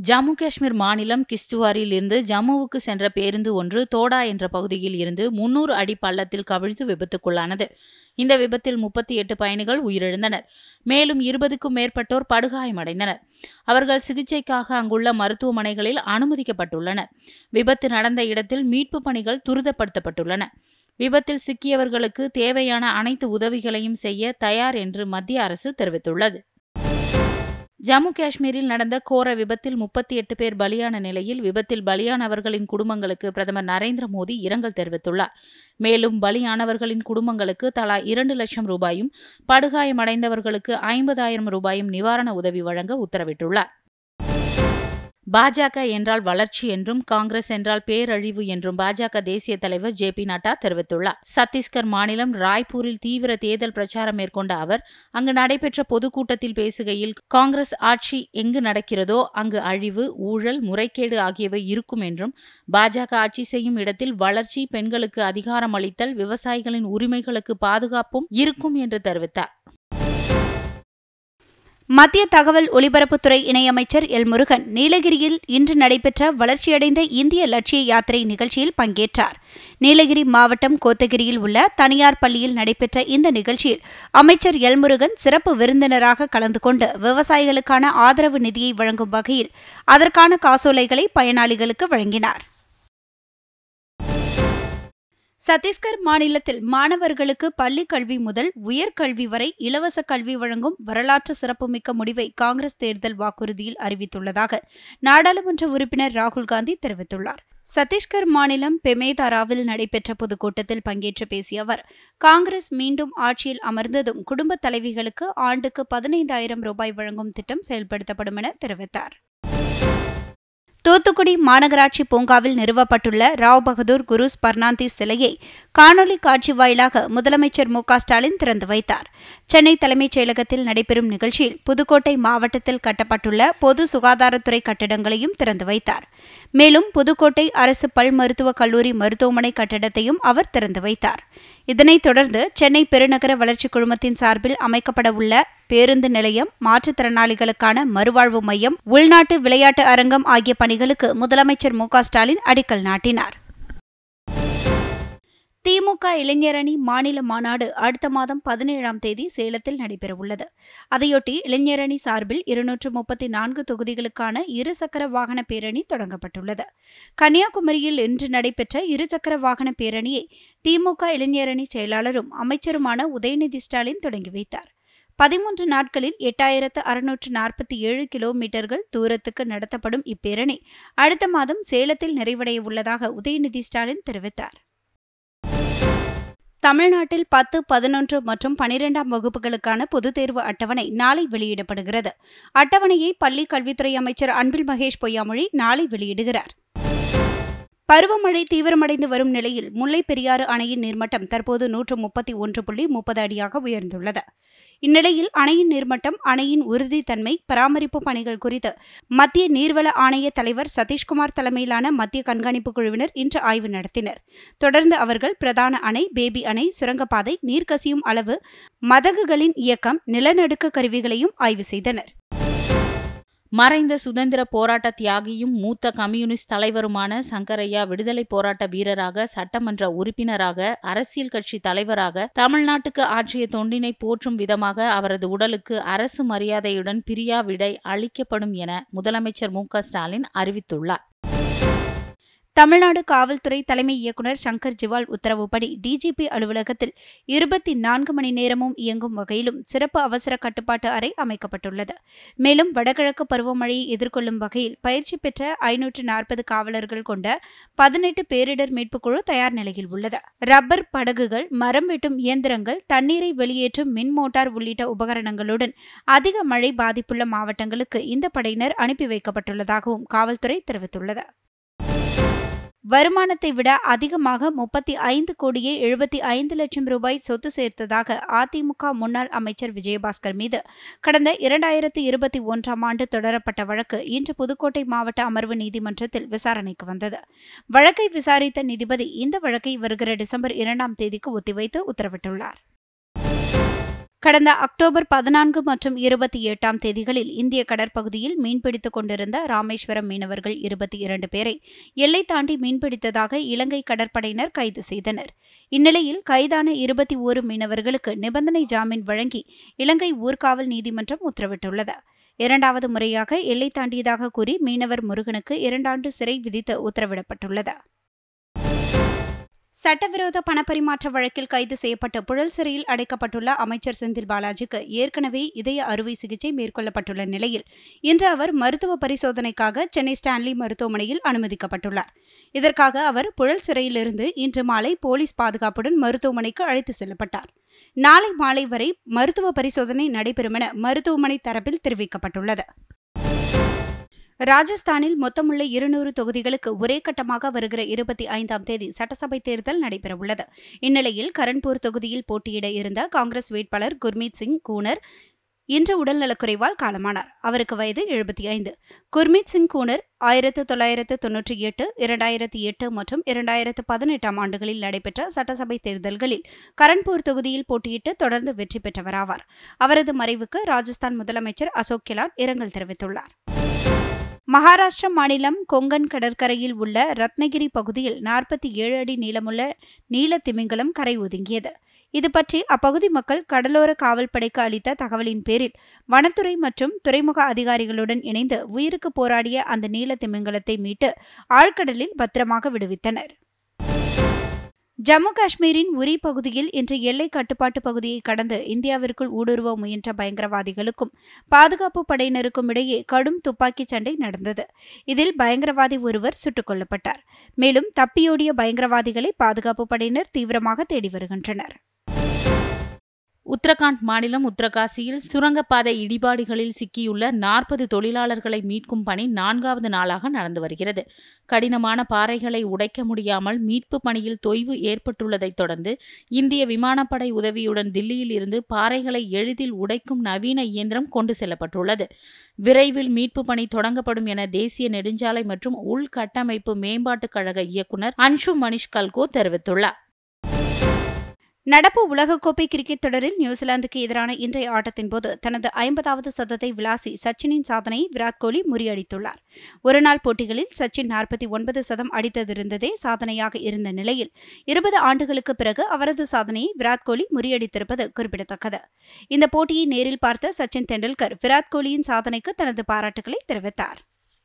ஜம்மு காஷ்மீர் மாநிலம் கிஸ்துவாரில் இருந்து ஜம்முவுக்கு சென்ற பேருந்து ஒன்று தோடா என்ற பகுதியில் இருந்து முன்னூறு அடி பள்ளத்தில் கவிழ்ந்து விபத்துக்குள்ளானது இந்த விபத்தில் முப்பத்தி எட்டு பயணிகள் உயிரிழந்தனர் மேலும் இருபதுக்கும் மேற்பட்டோர் படுகாயமடைந்தனர் அவர்கள் சிகிச்சைக்காக அங்குள்ள மருத்துவமனைகளில் அனுமதிக்கப்பட்டுள்ளனர் விபத்து நடந்த இடத்தில் மீட்புப் பணிகள் துரிதப்படுத்தப்பட்டுள்ளன விபத்தில் சிக்கியவர்களுக்கு தேவையான அனைத்து உதவிகளையும் செய்ய தயார் என்று மத்திய அரசு தெரிவித்துள்ளது ஜம்மு காஷ்மீரில் நடந்த கோர விபத்தில் முப்பத்தி எட்டு பேர் பலியான நிலையில் விபத்தில் பலியானவர்களின் குடும்பங்களுக்கு பிரதமர் நரேந்திர மோடி இரங்கல் தெரிவித்துள்ளார் மேலும் பலியானவர்களின் குடும்பங்களுக்கு தலா இரண்டு லட்சம் ரூபாயும் படுகாயமடைந்தவர்களுக்கு ஐம்பதாயிரம் ரூபாயும் நிவாரண உதவி வழங்க உத்தரவிட்டுள்ளார் பாஜக என்றால் வளர்ச்சி என்றும் காங்கிரஸ் என்றால் பேரழிவு என்றும் பாஜக தேசிய தலைவர் ஜே பி நட்டா தெரிவித்துள்ளார் சத்தீஸ்கர் மாநிலம் ராய்ப்பூரில் தீவிர தேர்தல் பிரச்சாரம் மேற்கொண்ட அவர் அங்கு நடைபெற்ற பொதுக்கூட்டத்தில் பேசுகையில் காங்கிரஸ் ஆட்சி எங்கு நடக்கிறதோ அங்கு அழிவு ஊழல் முறைகேடு ஆகியவை இருக்கும் என்றும் பாஜக ஆட்சி செய்யும் இடத்தில் வளர்ச்சி பெண்களுக்கு அதிகாரம் அளித்தல் விவசாயிகளின் உரிமைகளுக்கு பாதுகாப்பும் இருக்கும் என்று தெரிவித்தார் மத்திய தகவல் ஒலிபரப்புத்துறை இணையமைச்சர் எல் முருகன் நீலகிரியில் இன்று நடைபெற்ற வளர்ச்சியடைந்த இந்திய லட்சிய யாத்திரை நிகழ்ச்சியில் பங்கேற்றார் நீலகிரி மாவட்டம் கோத்தகிரியில் உள்ள தனியார் பள்ளியில் நடைபெற்ற இந்த நிகழ்ச்சியில் அமைச்சர் எல் முருகன் சிறப்பு விருந்தினராக கலந்து கொண்டு விவசாயிகளுக்கான ஆதரவு நிதியை வழங்கும் வகையில் அதற்கான காசோலைகளை பயனாளிகளுக்கு வழங்கினார் சத்தீஸ்கர் மாநிலத்தில் மாணவர்களுக்கு பள்ளி கல்வி முதல் உயர்கல்வி வரை இலவச கல்வி வழங்கும் வரலாற்று சிறப்புமிக்க முடிவை காங்கிரஸ் தேர்தல் வாக்குறுதியில் அறிவித்துள்ளதாக நாடாளுமன்ற உறுப்பினர் ராகுல் காந்தி தெரிவித்துள்ளார் சத்தீஸ்கர் மாநிலம் பெமேதாராவில் நடைபெற்ற பொதுக்கூட்டத்தில் பங்கேற்று பேசிய அவர் காங்கிரஸ் மீண்டும் ஆட்சியில் அமர்ந்ததும் குடும்பத் தலைவிகளுக்கு ஆண்டுக்கு பதினைந்தாயிரம் ரூபாய் வழங்கும் திட்டம் செயல்படுத்தப்படும் என தெரிவித்தார் தூத்துக்குடி மாநகராட்சி பூங்காவில் நிறுவப்பட்டுள்ள ராவ் பகதூர் குருஸ் பர்னாந்திஸ் சிலையை காணொலி காட்சி வாயிலாக முதலமைச்சர் மு ஸ்டாலின் திறந்து வைத்தார் சென்னை தலைமைச் செயலகத்தில் நடைபெறும் நிகழ்ச்சியில் புதுக்கோட்டை மாவட்டத்தில் கட்டப்பட்டுள்ள பொது சுகாதாரத்துறை கட்டிடங்களையும் திறந்து வைத்தார் மேலும் புதுக்கோட்டை அரசு பல் மருத்துவக் கல்லூரி மருத்துவமனை கட்டிடத்தையும் அவர் திறந்து வைத்தார் இதனைத் தொடர்ந்து சென்னை பெருநகர வளர்ச்சிக் குழுமத்தின் சார்பில் அமைக்கப்பட உள்ள பேருந்து நிலையம் மாற்றுத்திறனாளிகளுக்கான மறுவாழ்வு மையம் உள்நாட்டு விளையாட்டு அரங்கம் ஆகிய பணிகளுக்கு முதலமைச்சர் மு ஸ்டாலின் அடிக்கல் நாட்டினார் திமுக இளைஞரணி மாநில மாநாடு அடுத்த மாதம் பதினேழாம் தேதி சேலத்தில் நடைபெறவுள்ளது அதையொட்டி இளைஞரணி சார்பில் இருநூற்று முப்பத்தி நான்கு தொகுதிகளுக்கான இருசக்கர வாகன பேரணி தொடங்கப்பட்டுள்ளது கன்னியாகுமரியில் இன்று நடைபெற்ற இருசக்கர வாகன பேரணியை திமுக இளைஞரணி செயலாளரும் அமைச்சருமான உதயநிதி ஸ்டாலின் தொடங்கி வைத்தார் பதிமூன்று நாட்களில் எட்டாயிரத்து அறுநூற்று நாற்பத்தி ஏழு கிலோமீட்டர்கள் தூரத்துக்கு நடத்தப்படும் இப்பேரணி அடுத்த மாதம் சேலத்தில் நிறைவடைய உள்ளதாக உதயநிதி ஸ்டாலின் தெரிவித்தார் தமிழ்நாட்டில் பத்து பதினொன்று மற்றும் பனிரெண்டாம் வகுப்புகளுக்கான பொதுத் தேர்வு அட்டவணை நாளை வெளியிடப்படுகிறது அட்டவணையை பள்ளி கல்வித்துறை அமைச்சர் அன்பில் மகேஷ் பொய்யாமொழி நாளை வெளியிடுகிறார் பருவமழை தீவிரமடைந்து வரும் நிலையில் முல்லை பெரியாறு அணையின் நீர்மட்டம் தற்போது நூற்று முப்பத்தி ஒன்று புள்ளி முப்பது அடியாக உயர்ந்துள்ளது இந்நிலையில் அணையின் நீர்மட்டம் அணையின் உறுதித்தன்மை பராமரிப்பு பணிகள் குறித்து மத்திய நீர்வள ஆணைய தலைவர் சதீஷ்குமார் தலைமையிலான மத்திய கண்காணிப்பு குழுவினர் இன்று ஆய்வு நடத்தினர் தொடர்ந்து அவர்கள் பிரதான அணை பேபி அணை சுரங்கப்பாதை நீர் கசியும் அளவு மதகுகளின் இயக்கம் நிலநடுக்க கருவிகளையும் ஆய்வு செய்தனர் மறைந்த சுதந்திர போராட்ட தியாகியும் மூத்த கம்யூனிஸ்ட் தலைவருமான சங்கரையா விடுதலை போராட்ட வீரராக சட்டமன்ற உறுப்பினராக அரசியல் கட்சி தலைவராக தமிழ்நாட்டுக்கு ஆற்றிய தொண்டினை போற்றும் விதமாக அவரது உடலுக்கு அரசு மரியாதையுடன் பிரியா விடை அளிக்கப்படும் என முதலமைச்சர் மு ஸ்டாலின் அறிவித்துள்ளார் தமிழ்நாடு காவல்துறை தலைமை இயக்குநர் சங்கர் ஜிவால் உத்தரவுப்படி டிஜிபி அலுவலகத்தில் இருபத்தி நான்கு மணி நேரமும் இயங்கும் வகையிலும் சிறப்பு அவசர கட்டுப்பாட்டு அறை அமைக்கப்பட்டுள்ளது மேலும் வடகிழக்கு பருவமழையை எதிர்கொள்ளும் வகையில் பயிற்சி பெற்ற ஐநூற்று நாற்பது காவலர்கள் கொண்ட பதினெட்டு பேரிடர் மீட்புக் குழு தயார் நிலையில் உள்ளது ரப்பர் படகுகள் மரம் வெட்டும் இயந்திரங்கள் தண்ணீரை வெளியேற்றும் மின் மோட்டார் உள்ளிட்ட உபகரணங்களுடன் அதிக மழை பாதிப்புள்ள மாவட்டங்களுக்கு இந்த படையினர் அனுப்பி வைக்கப்பட்டுள்ளதாகவும் காவல்துறை தெரிவித்துள்ளது வருமானத்தை விட அதிகமாக முப்பத்தி ஐந்து கோடியே எழுபத்தி ஐந்து லட்சம் ரூபாய் சொத்து சேர்த்ததாக அதிமுக முன்னாள் அமைச்சர் விஜயபாஸ்கர் மீது கடந்த இரண்டாயிரத்தி இருபத்தி ஒன்றாம் ஆண்டு தொடரப்பட்ட வழக்கு இன்று புதுக்கோட்டை மாவட்ட அமர்வு நீதிமன்றத்தில் விசாரணைக்கு வந்தது வழக்கை விசாரித்த நீதிபதி இந்த வழக்கை வருகிற டிசம்பர் இரண்டாம் தேதிக்கு ஒத்திவைத்து உத்தரவிட்டுள்ளார் கடந்த அக்டோபர் பதினான்கு மற்றும் இருபத்தி எட்டாம் தேதிகளில் இந்திய கடற்பகுதியில் மீன்பிடித்துக் கொண்டிருந்த ராமேஸ்வரம் மீனவர்கள் இருபத்தி இரண்டு பேரை எல்லை தாண்டி மீன்பிடித்ததாக இலங்கை கடற்படையினர் கைது செய்தனர் இந்நிலையில் கைதான இருபத்தி ஓரு மீனவர்களுக்கு நிபந்தனை ஜாமீன் வழங்கி இலங்கை ஊர்காவல் நீதிமன்றம் உத்தரவிட்டுள்ளது இரண்டாவது முறையாக எல்லை தாண்டியதாக கூறி மீனவர் முருகனுக்கு இரண்டாண்டு சிறை விதித்து உத்தரவிடப்பட்டுள்ளது சட்டவிரோத பணப்பரிமாற்ற வழக்கில் கைது செய்யப்பட்டு புழல் சிறையில் அடைக்கப்பட்டுள்ள அமைச்சர் செந்தில் பாலாஜிக்கு ஏற்கனவே இதய அறுவை சிகிச்சை மேற்கொள்ளப்பட்டுள்ள நிலையில் இன்று அவர் மருத்துவ பரிசோதனைக்காக சென்னை ஸ்டான்லி மருத்துவமனையில் அனுமதிக்கப்பட்டுள்ளார் இதற்காக அவர் புழல் சிறையிலிருந்து இன்று மாலை போலீஸ் பாதுகாப்புடன் மருத்துவமனைக்கு அழைத்து செல்லப்பட்டார் நாளை மாலை வரை மருத்துவ பரிசோதனை நடைபெறும் என மருத்துவமனை தரப்பில் தெரிவிக்கப்பட்டுள்ளது ராஜஸ்தானில் மொத்தமுள்ள இருநூறு தொகுதிகளுக்கு ஒரே கட்டமாக வருகிற இருபத்தி ஐந்தாம் தேதி சட்டசபை தேர்தல் நடைபெறவுள்ளது இந்நிலையில் கரன்பூர் தொகுதியில் போட்டியிட இருந்த காங்கிரஸ் வேட்பாளர் குர்மீத் சிங் கூனர் இன்று உடல்நலக்குறைவால் காலமானார் அவருக்கு வயது எழுபத்தி ஐந்து குர்மீத் சிங் கூனர் ஆயிரத்து தொள்ளாயிரத்து தொன்னூற்றி எட்டு இரண்டாயிரத்தி எட்டு மற்றும் இரண்டாயிரத்து பதினெட்டாம் ஆண்டுகளில் நடைபெற்ற சட்டசபை தேர்தல்களில் கரன்பூர் தொகுதியில் போட்டியிட்டு தொடர்ந்து வெற்றி பெற்றவராவார் அவரது மறைவுக்கு ராஜஸ்தான் முதலமைச்சர் அசோக் கெலாட் இரங்கல் தெரிவித்துள்ளார் மகாராஷ்டிர மாநிலம் கொங்கன் கடற்கரையில் உள்ள ரத்னகிரி பகுதியில் நாற்பத்தி ஏழு அடி நீளமுள்ள நீல திமிங்கலம் கரை ஒதுங்கியது இது பற்றி அப்பகுதி மக்கள் கடலோர காவல்படைக்கு அளித்த தகவலின் பேரில் வனத்துறை மற்றும் துறைமுக அதிகாரிகளுடன் இணைந்து உயிருக்கு போராடிய அந்த நீல திமிங்கலத்தை மீட்டு ஆழ்கடலில் பத்திரமாக விடுவித்தனர் ஜம்மு காஷ்மீரின் உரி பகுதியில் இன்று எல்லை கட்டுப்பாட்டு பகுதியை கடந்து இந்தியாவிற்குள் ஊடுருவ முயன்ற பயங்கரவாதிகளுக்கும் பாதுகாப்பு படையினருக்கும் இடையே கடும் துப்பாக்கிச் சண்டை நடந்தது இதில் பயங்கரவாதி ஒருவர் சுட்டுக் கொல்லப்பட்டார் மேலும் தப்பியோடிய பயங்கரவாதிகளை பாதுகாப்பு படையினர் தீவிரமாக தேடி வருகின்றனர் உத்தரகாண்ட் மாநிலம் உத்தரகாசியில் சுரங்கப்பாதை இடிபாடுகளில் சிக்கியுள்ள நாற்பது தொழிலாளர்களை மீட்கும் பணி நான்காவது நாளாக நடந்து வருகிறது கடினமான பாறைகளை உடைக்க முடியாமல் மீட்பு பணியில் தொய்வு ஏற்பட்டுள்ளதைத் தொடர்ந்து இந்திய விமானப்படை உதவியுடன் தில்லியில் இருந்து பாறைகளை எளிதில் உடைக்கும் நவீன இயந்திரம் கொண்டு செல்லப்பட்டுள்ளது விரைவில் மீட்பு பணி தொடங்கப்படும் என தேசிய நெடுஞ்சாலை மற்றும் உள்கட்டமைப்பு மேம்பாட்டுக் கழக இயக்குநர் அன்ஷு மணிஷ் கல்கோ தெரிவித்துள்ளார் நடப்பு உலகக்கோப்பை கிரிக்கெட் தொடரில் நியூசிலாந்துக்கு எதிரான இன்றைய ஆட்டத்தின்போது தனது ஐம்பதாவது சதத்தை விளாசி சச்சினின் சாதனையை விராட் கோலி முறியடித்துள்ளார் ஒருநாள் போட்டிகளில் சச்சின் நாற்பத்தி ஒன்பது சதம் அடித்ததிருந்ததே சாதனையாக இருந்த நிலையில் இருபது ஆண்டுகளுக்கு பிறகு அவரது சாதனையை விராட் கோலி முறியடித்திருப்பது குறிப்பிடத்தக்கது இந்த போட்டியை நேரில் பார்த்த சச்சின் தெண்டுல்கர் விராட் கோலியின் சாதனைக்கு தனது பாராட்டுகளை தெரிவித்தார்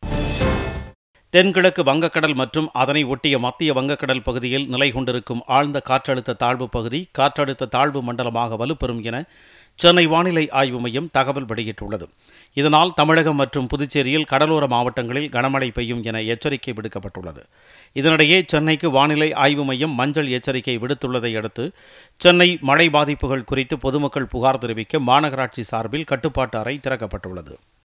தென்கிழக்கு வங்கக்கடல் மற்றும் அதனை ஒட்டிய மத்திய வங்கக்கடல் பகுதியில் நிலை கொண்டிருக்கும் ஆழ்ந்த காற்றழுத்த தாழ்வு பகுதி காற்றழுத்த தாழ்வு மண்டலமாக வலுப்பெறும் என சென்னை வானிலை ஆய்வு மையம் தகவல் வெளியிட்டுள்ளது இதனால் தமிழகம் மற்றும் புதுச்சேரியில் கடலோர மாவட்டங்களில் கனமழை பெய்யும் என எச்சரிக்கை விடுக்கப்பட்டுள்ளது இதனிடையே சென்னைக்கு வானிலை ஆய்வு மையம் மஞ்சள் எச்சரிக்கை விடுத்துள்ளதை அடுத்து சென்னை மழை பாதிப்புகள் குறித்து பொதுமக்கள் புகார் தெரிவிக்க மாநகராட்சி சார்பில் கட்டுப்பாட்டு அறை திறக்கப்பட்டுள்ளது